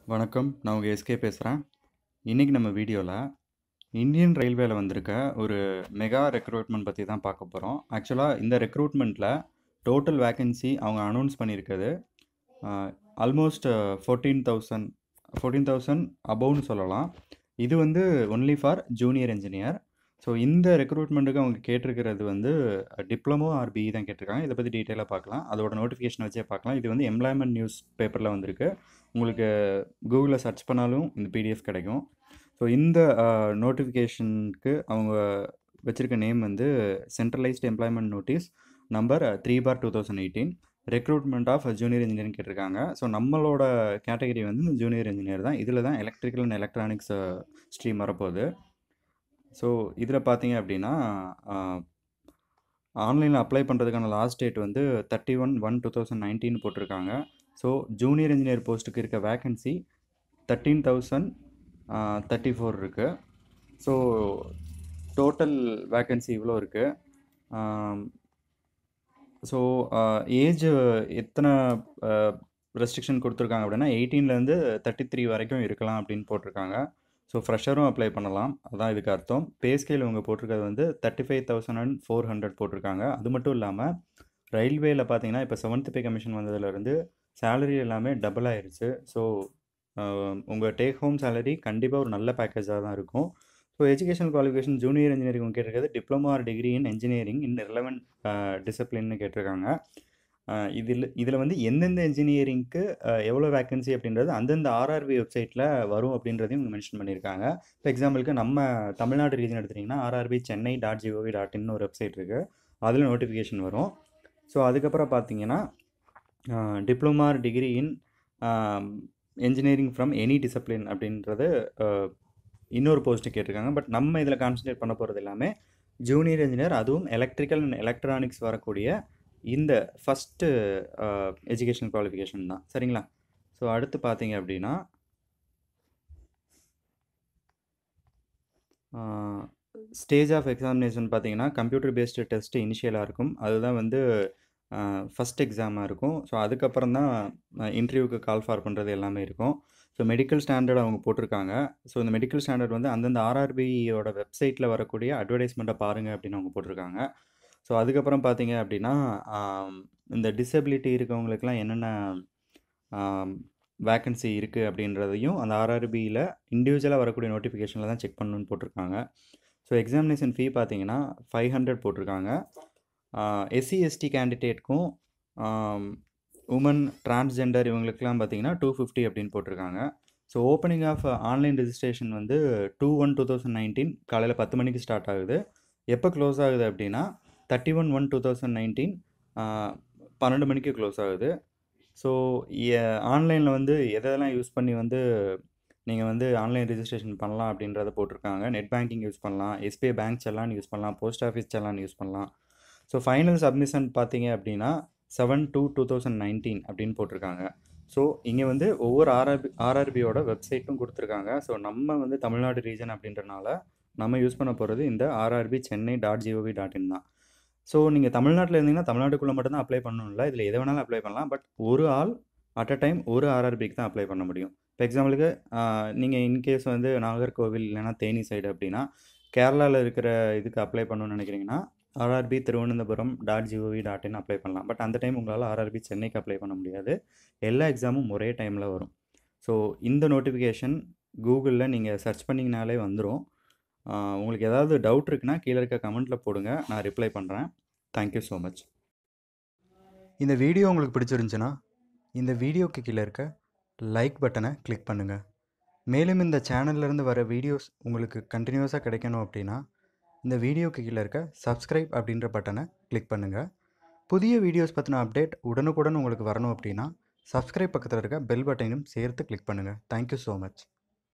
வணக்கம் நான் உங்கள் எஸ்கே பேசுகிறேன் இன்றைக்கி நம்ம வீடியோவில் இந்தியன் ரயில்வேல வந்திருக்க ஒரு மெகா ரெக்ரூட்மெண்ட் பற்றி தான் பார்க்க போகிறோம் ஆக்சுவலாக இந்த ரெக்ரூட்மெண்ட்டில் டோட்டல் வேக்கன்சி அவங்க அனௌன்ஸ் பண்ணியிருக்கிறது almost fourteen thousand fourteen thousand அபவுன்னு சொல்லலாம் இது வந்து only for junior engineer so இந்த ரெக்ரூட்மெண்ட்டுக்கு அவங்க கேட்டிருக்கிறது வந்து டிப்ளமோ ஆர் பிஇ தான் கேட்டிருக்காங்க இதை பற்றி டீட்டெயிலாக பார்க்கலாம் அதோட நோட்டிஃபிகேஷன் வச்சே பார்க்கலாம் இது வந்து எம்ப்ளாய்மெண்ட் நியூஸ் பேப்பரில் வந்திருக்கு உங்களுக்கு கூகுளில் சர்ச் பண்ணாலும் இந்த பிடிஎஃப் கிடைக்கும் ஸோ இந்த நோட்டிஃபிகேஷனுக்கு அவங்க வச்சுருக்க நேம் வந்து centralised employment notice number three bar two thousand eighteen recruitment of junior engineering கேட்டிருக்காங்க ஸோ நம்மளோட கேட்டகரி வந்து இந்த ஜூனியர் இன்ஜினியர் தான் இதில் தான் எலக்ட்ரிக்கல் அண்ட் எலக்ட்ரானிக்ஸ் ஸ்ட்ரீம் வரப்போகுது ஸோ இதில் பார்த்தீங்க அப்படின்னா ஆன்லைனில் அப்ளை பண்ணுறதுக்கான லாஸ்ட் டேட் வந்து thirty one one two thousand nineteen போட்டிருக்காங்க ஸோ ஜூனியர் இன்ஜினியர் போஸ்ட்டுக்கு இருக்க vacancy thirteen thousand thirty four இருக்குது ஸோ டோட்டல் வேக்கன்சி இவ்வளோ இருக்குது ஸோ ஏஜ் எத்தனை ரெஸ்ட்ரிக்ஷன் கொடுத்துருக்காங்க அப்படின்னா எயிட்டீன்லேருந்து தேர்ட்டி த்ரீ வரைக்கும் இருக்கலாம் அப்படின்னு போட்டிருக்காங்க ஸோ ஃப்ரெஷரும் அப்ளை பண்ணலாம் அதான் இதுக்கு அர்த்தம் பே ஸ்கேல் இவங்க போட்டிருக்கிறது வந்து thirty five thousand and four hundred போட்டிருக்காங்க அது மட்டும் இல்லாமல் ரயில்வேயில் பார்த்தீங்கன்னா இப்போ செவன்த் பே கமிஷன் வந்ததுலேருந்து சேலரி எல்லாமே டபுள் ஆயிடுச்சு ஸோ உங்கள் டேக் ஹோம் சேலரி கண்டிப்பாக ஒரு நல்ல பேக்கேஜாக தான் இருக்கும் so educational qualification junior engineering கேட்டிருக்கிறது diploma or degree in engineering in relevant டிசிப்ளின்னு கேட்டிருக்காங்க இதில் இதில் வந்து எந்தெந்த இன்ஜினியரிங்க்கு எவ்வளோ வேக்கன்சி அப்படின்றது அந்தந்த ஆர்ஆர்பி வெப்சைட்டில் வரும் அப்படின்றதையும் இவங்க மென்ஷன் பண்ணியிருக்காங்க இப்போ எக்ஸாம்பிளுக்கு நம்ம தமிழ்நாடு ரீஜன் எடுத்திங்கன்னா RRB Chennai dot gov dot இன்னு ஒரு வெப்சைட் இருக்குது அதில் நோட்டிஃபிகேஷன் வரும் ஸோ அதுக்கப்புறம் பார்த்தீங்கன்னா diploma degree in engineering from any discipline அப்படின்றது இன்னொரு போஸ்ட்டு கேட்டிருக்காங்க பட் நம்ம இதில் கான்சன்ட்ரேட் பண்ண போகிறது எல்லாமே ஜூனியர் இன்ஜினியர் அதுவும் எலக்ட்ரிக்கல் அண்ட் எலக்ட்ரானிக்ஸ் வரக்கூடிய இந்த ஃபஸ்ட்டு எஜுகேஷன் குவாலிஃபிகேஷன் தான் சரிங்களா ஸோ அடுத்து பார்த்தீங்க அப்படின்னா ஸ்டேஜ் ஆஃப் எக்ஸாமினேஷன் பார்த்தீங்கன்னா கம்ப்யூட்டர் பேஸ்டு டெஸ்ட்டு இனிஷியலாக இருக்கும் அதுதான் வந்து ஃபஸ்ட் எக்ஸாமாக இருக்கும் ஸோ அதுக்கப்புறம் தான் இன்டர்வியூக்கு கால் ஃபார் பண்ணுறது எல்லாமே இருக்கும் ஸோ மெடிக்கல் ஸ்டாண்டர்ட் அவங்க போட்டிருக்காங்க ஸோ இந்த மெடிக்கல் ஸ்டாண்டர்ட் வந்து அந்தந்த ஆர்ஆர்பியோட வெப்சைட்டில் வரக்கூடிய அட்வர்டைஸ்மெண்ட்டை பாருங்கள் அப்படின்னு அவங்க போட்டிருக்காங்க ஸோ அதுக்கப்புறம் பார்த்தீங்க அப்படின்னா இந்த டிசபிலிட்டி இருக்கவங்களுக்குலாம் என்னென்ன வேக்கன்சி இருக்குது அப்படின்றதையும் அந்த ஆர்ஆர்பியில் இண்டிவிஜுவலாக வரக்கூடிய நோட்டிஃபிகேஷனில் தான் செக் பண்ணணுன்னு போட்டிருக்காங்க ஸோ எக்ஸாமினேஷன் ஃபீ பார்த்தீங்கன்னா ஃபைவ் ஹண்ட்ரட் போட்டிருக்காங்க எஸ்சி எஸ்டி கேண்டிடேட்க்கும் உமன் டிரான்ஸ்ஜெண்டர் இவங்களுக்குலாம் பார்த்தீங்கன்னா டூ ஃபிஃப்டி அப்படின்னு போட்டிருக்காங்க so opening of online registration வந்து two one two thousand nineteen காலையில் பத்து மணிக்கு ஸ்டார்ட் ஆகுது எப்போ க்ளோஸ் ஆகுது அப்படின்னா thirty one one two thousand nineteen பன்னெண்டு மணிக்கு க்ளோஸ் ஆகுது ஸோ ஆன்லைனில் வந்து எதெல்லாம் யூஸ் பண்ணி வந்து நீங்கள் வந்து ஆன்லைன் ரெஜிஸ்ட்ரேஷன் பண்ணலாம் அப்படின்றத போட்டிருக்காங்க நெட் பேங்கிங் யூஸ் பண்ணலாம் எஸ்பிஐ பேங்க் செல்லான் யூஸ் பண்ணலாம் போஸ்ட் ஆஃபீஸ் செல்லான் யூஸ் பண்ணலாம் ஸோ ஃபைனல் சப்மிஷன் பார்த்தீங்க அப்படின்னா seven two two thousand nineteen அப்படின்னு போட்டிருக்காங்க ஸோ இங்கே வந்து ஒவ்வொரு ஆர்ஆர்பி ஆர்ஆர்பியோட வெப்சைட்டும் கொடுத்துருக்காங்க ஸோ நம்ம வந்து தமிழ்நாடு ரீஜன் அப்படின்றனால நம்ம யூஸ் பண்ண போகிறது இந்த RRB Chennai dot gov dot in தான் ஸோ நீங்கள் தமிழ்நாட்டில் இருந்தீங்கன்னா தமிழ்நாட்டுக்குள்ளே மட்டும்தான் அப்ளை பண்ணணும்ல இதில் எதை வேணாலும் அப்ளை பண்ணலாம் பட் ஒரு ஆள் அட் அ டைம் ஒரு ஆர்ஆர்பிக்கு தான் அப்ளை பண்ண முடியும் இப்போ எக்ஸாம்பிளுக்கு நீங்கள் இன்கேஸ் வந்து நாகர்கோவில் இல்லைனா தேனி சைடு அப்படின்னா கேரளாவில் இருக்கிற இதுக்கு அப்ளை பண்ணணும்னு நினைக்கிறீங்கன்னா RRB Thiruvananthapuram dot gov dot in apply பண்ணலாம் பட் அந்த டைம் உங்களால் ஆர்ஆர்பி சென்னைக்கு அப்ளை பண்ண முடியாது எல்லா எக்ஸாமும் ஒரே டைமில் வரும் ஸோ இந்த நோட்டிஃபிகேஷன் கூகுளில் நீங்கள் சர்ச் பண்ணிங்கனாலே வந்துடும் உங்களுக்கு ஏதாவது டவுட் இருக்குன்னா கீழே இருக்க கமெண்ட்டில் போடுங்க நான் ரிப்ளை பண்ணுறேன் தேங்க்யூ ஸோ மச் இந்த வீடியோ உங்களுக்கு பிடிச்சிருந்துச்சுன்னா இந்த வீடியோக்கு கீழே இருக்க லைக் பட்டனை கிளிக் பண்ணுங்கள் மேலும் இந்த சேனல்லேருந்து வர வீடியோஸ் உங்களுக்கு கண்டினியூஸாக கிடைக்கணும் அப்படின்னா இந்த வீடியோக்கு கீழே இருக்க சப்ஸ்கிரைப் அப்படின்ற பட்டனை கிளிக் பண்ணுங்கள் புதிய வீடியோஸ் பற்றின அப்டேட் உடனுக்குடன் உங்களுக்கு வரணும் அப்படின்னா சப்ஸ்கிரைப் பக்கத்தில் இருக்க பெல் பட்டனையும் சேர்த்து கிளிக் பண்ணுங்கள் தேங்க்யூ ஸோ மச்